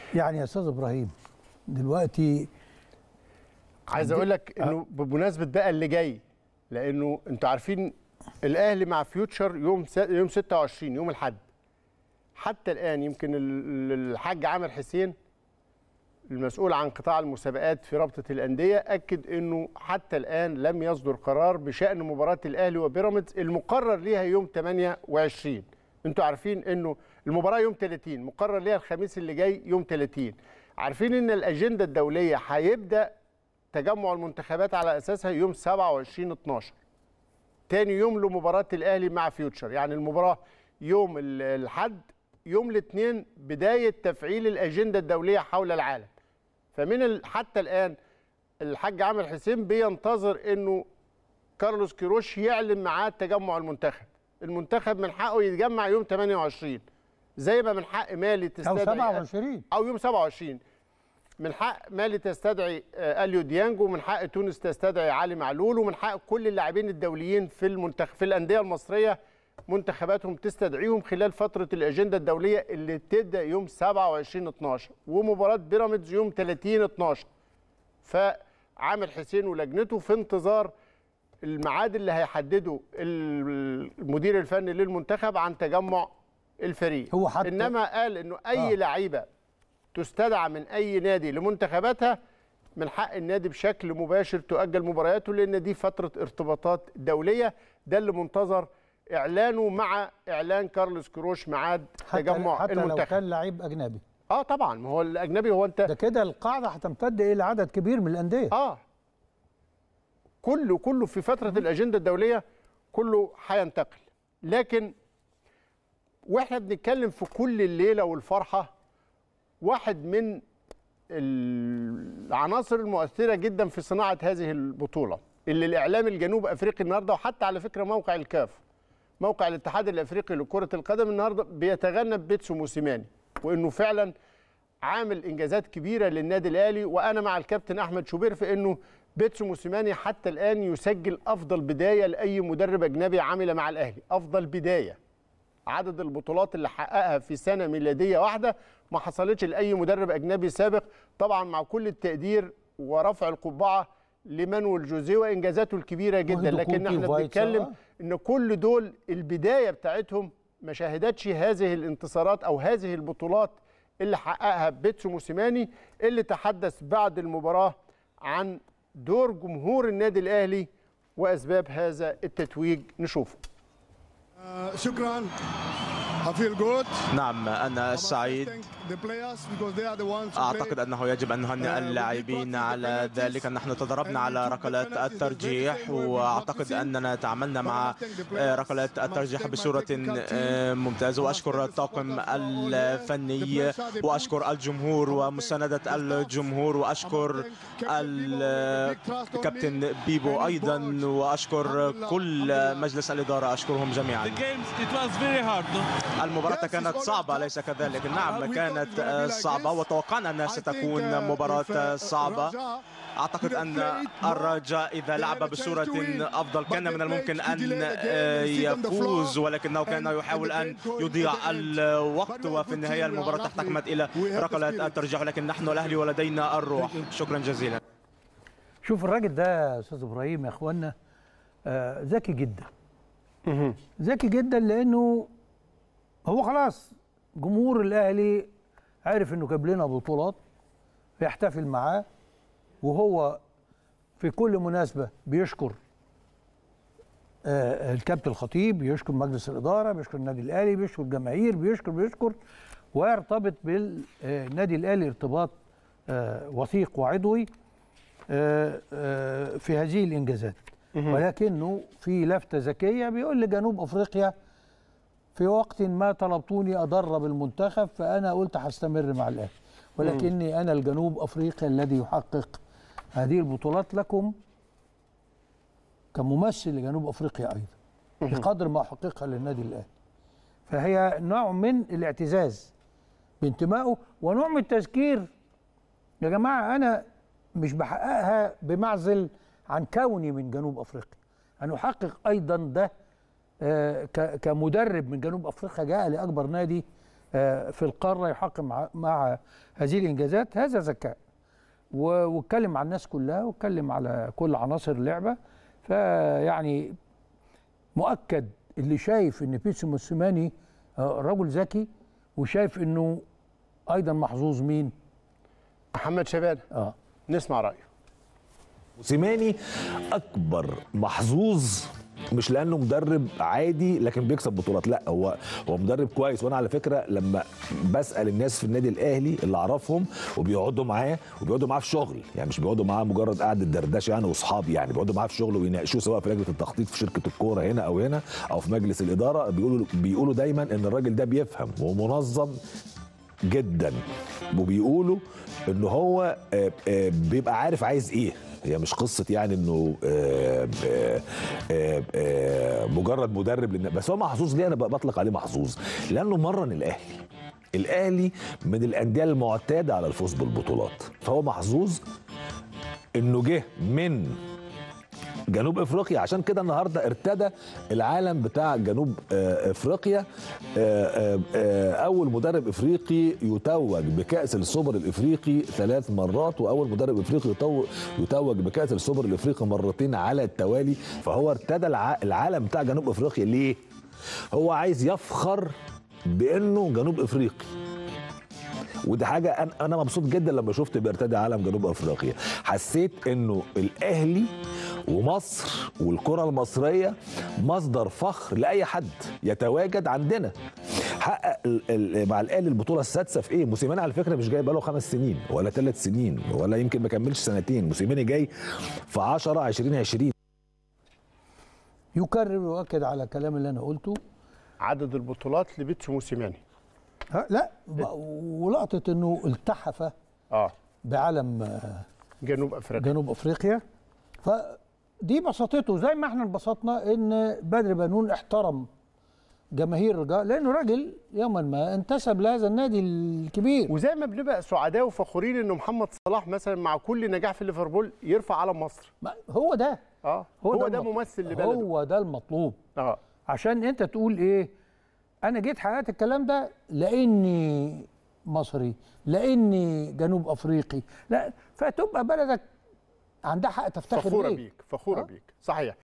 يعني يا استاذ ابراهيم دلوقتي عايز اقول لك انه بمناسبه بقى اللي جاي لانه انتوا عارفين الاهلي مع فيوتشر يوم س... يوم 26 يوم الاحد حتى الان يمكن ال- الحاج عامر حسين المسؤول عن قطاع المسابقات في رابطه الانديه اكد انه حتى الان لم يصدر قرار بشان مباراه الاهلي وبيراميدز المقرر ليها يوم 28 انتوا عارفين انه المباراه يوم 30 مقرر ليها الخميس اللي جاي يوم 30 عارفين ان الاجنده الدوليه هيبدا تجمع المنتخبات على اساسها يوم 27 12 تاني يوم لمباراه الاهلي مع فيوتشر يعني المباراه يوم ال- الحد يوم الاثنين بدايه تفعيل الاجنده الدوليه حول العالم فمن ال... حتى الان الحاج عامر حسين بينتظر انه كارلوس كيروش يعلن ميعاد تجمع المنتخب المنتخب من حقه يتجمع يوم 28 زي ما من حق مالي او تستدعي 27 او يوم 27 من حق مالي تستدعي آه، اليو ديانج ومن حق تونس تستدعي علي معلول ومن حق كل اللاعبين الدوليين في المنتخب في الانديه المصريه منتخباتهم تستدعيهم خلال فتره الاجنده الدوليه اللي تبدا يوم 27 12 ومباراه بيراميدز يوم 30 12 فعامر حسين ولجنته في انتظار الميعاد اللي هيحدده المدير الفني للمنتخب عن تجمع الفريق هو حتى- انما قال انه اي آه. لعيبه تستدعى من اي نادي لمنتخباتها من حق النادي بشكل مباشر تؤجل مبارياته لان دي فتره ارتباطات دوليه ده اللي منتظر اعلانه مع اعلان كارلوس كروش ميعاد حتى تجمع حتى لو المنتخب كان لعيب اجنبي اه طبعا ما هو الاجنبي هو انت ده كده القاعده هتمتد الى عدد كبير من الانديه اه كله كله في فتره الاجنده الدوليه كله هينتقل لكن واحنا بنتكلم في كل الليله والفرحه واحد من العناصر المؤثره جدا في صناعه هذه البطوله اللي الاعلام الجنوب افريقي النهارده وحتى على فكره موقع الكاف موقع الاتحاد الافريقي لكره القدم النهارده بيتغنى ببيتسو موسيماني وانه فعلا عامل انجازات كبيره للنادي الاهلي وانا مع الكابتن احمد شوبير في انه بيتسو موسيماني حتى الان يسجل افضل بدايه لاي مدرب اجنبي عمل مع الاهلي افضل بدايه عدد البطولات اللي حققها في سنه ميلاديه واحده ما حصلتش لاي مدرب اجنبي سابق طبعا مع كل التقدير ورفع القبعه لمانويل جوزيه وانجازاته الكبيره جدا وهيدو لكن كوتي احنا وفايتسا، بنتكلم آه. ان كل دول البدايه بتاعتهم ما شهدتش هذه الانتصارات او هذه البطولات اللي حققها بيتسو موسيماني اللي تحدث بعد المباراه عن دور جمهور النادي الاهلي واسباب هذا التتويج نشوفه Uh, شكرا I feel good. نعم أنا سعيد The players because they are the ones who أعتقد play. أنه يجب أن نهنئ اللاعبين على ذلك نحن تدربنا على ركلات الترجيح وأعتقد أننا تعاملنا مع ركلات الترجيح بصورة ممتازة وأشكر الطاقم الفني وأشكر الجمهور ومساندة الجمهور وأشكر الكابتن بيبو أيضا وأشكر كل مجلس الإدارة أشكرهم جميعا The games, it was very hard. no? المباراة كانت صعبة أليس كذلك؟ نعم كانت آه، صعبة وتوقعنا أنها ستكون مباراة صعبة أعتقد أن الرجاء إذا لعب بصورة أفضل كان من الممكن أن آه، يفوز ولكنه كان يحاول أن يضيع الوقت وفي النهاية المباراة احتكمت إلى ركلات الترجيح لكن نحن الأهلي ولدينا الروح شكرا جزيلا شوف الراجل ده يا استاذ ابراهيم يا اخوانا آه، ذكي جدا ذكي جدا لانه هو خلاص جمهور الاهلي عرف انه جاب لنا بطولات بيحتفل معاه وهو في كل مناسبه بيشكر آه، الكابتن الخطيب بيشكر مجلس الاداره بيشكر النادي الاهلي بيشكر الجماهير بيشكر بيشكر ويرتبط بالنادي الاهلي ارتباط آه، وثيق وعضوي آه، آه، في هذه الانجازات ولكنه في لفته ذكيه بيقول لجنوب افريقيا في وقت ما طلبتوني ادرب المنتخب فانا قلت هستمر مع الاهلي ولكني انا الجنوب افريقيا الذي يحقق هذه البطولات لكم كممثل لجنوب افريقيا ايضا بقدر ما احققها للنادي الاهلي فهي نوع من الاعتزاز بانتمائه ونوع من التذكير يا جماعه انا مش بحققها بمعزل عن كوني من جنوب افريقيا انا احقق ايضا ده آه، ك- كمدرب من جنوب افريقيا جاء لاكبر نادي آه، في القاره يحقق مع, مع هذه الانجازات هذا ذكاء و- واتكلم مع الناس كلها واتكلم على كل عناصر اللعبه فيعني مؤكد اللي شايف ان بيتسو موسيماني آه، رجل ذكي وشايف انه ايضا محظوظ مين محمد شبان اه نسمع رايه موسيماني اكبر محظوظ مش لانه مدرب عادي لكن بيكسب بطولات لا هو هو مدرب كويس وانا على فكره لما بسال الناس في النادي الاهلي اللي اعرفهم وبيقعدوا معاه وبيقعدوا معاه في شغل يعني مش بيقعدوا معاه مجرد قعده دردشه يعني واصحاب يعني بيقعدوا معاه في شغل ويناقشوه سواء في لجنه التخطيط في شركه الكوره هنا او هنا او في مجلس الاداره بيقولوا بيقولوا دايما ان الراجل ده بيفهم ومنظم جدا وبيقولوا ان هو آه، آه، بيبقى عارف عايز ايه هي مش قصه يعني انه آه، آه، آه، آه، مجرد مدرب للن- بس هو محظوظ ليه انا بقى بطلق عليه محظوظ لانه مرن الاهلي الاهلي من الانديه المعتاده على الفوز بالبطولات فهو محظوظ انه جه من جنوب افريقيا عشان كده النهارده ارتدى العالم بتاع جنوب آه، افريقيا آه، آه، آه، اول مدرب افريقي يتوج بكاس السوبر الافريقي ثلاث مرات واول مدرب افريقي يتو- يتوج بكاس السوبر الافريقي مرتين على التوالي فهو ارتدى الع- العالم بتاع جنوب افريقيا ليه هو عايز يفخر بانه جنوب افريقي ودي حاجه انا انا مبسوط جدا لما شفت بيرتدي علم جنوب افريقيا حسيت انه الاهلي ومصر والكره المصريه مصدر فخر لاي حد يتواجد عندنا حقق ال- ال- مع الاهلي البطوله السادسه في ايه موسيماني على فكره مش جاي بقاله خمس سنين ولا ثلاث سنين ولا يمكن ما كملش سنتين موسيماني جاي في 10 2020 يكرر ويؤكد على الكلام اللي انا قلته عدد البطولات لبيتسو موسيماني ها لا ب- ولقطه انه التحف اه بعلم آه، جنوب افريقيا جنوب افريقيا فدي بساطته زي ما احنا انبسطنا ان بدر بنون احترم جماهير الرجاء لانه راجل يوما ما انتسب لهذا النادي الكبير وزي ما بنبقى سعداء وفخورين انه محمد صلاح مثلا مع كل نجاح في ليفربول يرفع علم مصر ما- هو ده اه هو, ده, المطلوب. ممثل لبلده هو ده المطلوب اه عشان انت تقول ايه انا جيت حققت الكلام ده لاني مصري لاني جنوب افريقي لا فتبقى بلدك عندها حق تفتخر فخوره بيك بيك فخوره آه. بيك صحيح